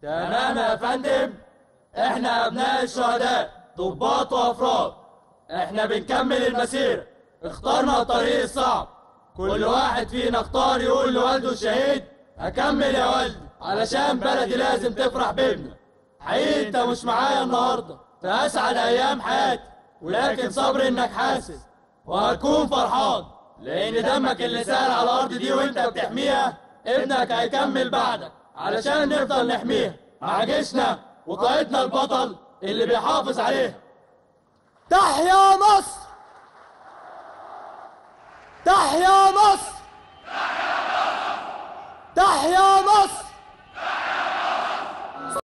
تمام يا فندم احنا ابناء الشهداء ضباط وافراد احنا بنكمل المسيرة اخترنا الطريق الصعب كل واحد فينا اختار يقول لوالده الشهيد اكمل يا والدي علشان بلدي لازم تفرح بابني حقيقي انت مش معايا النهارده في اسعد ايام حياتي ولكن صبري انك حاسس وهتكون فرحان لان دمك اللي سال على الارض دي وانت بتحميها ابنك هيكمل بعدك علشان نفضل نحميها مع جيشنا وقائدنا البطل اللي بيحافظ عليها تحيا مصر تحيا مصر تحيا مصر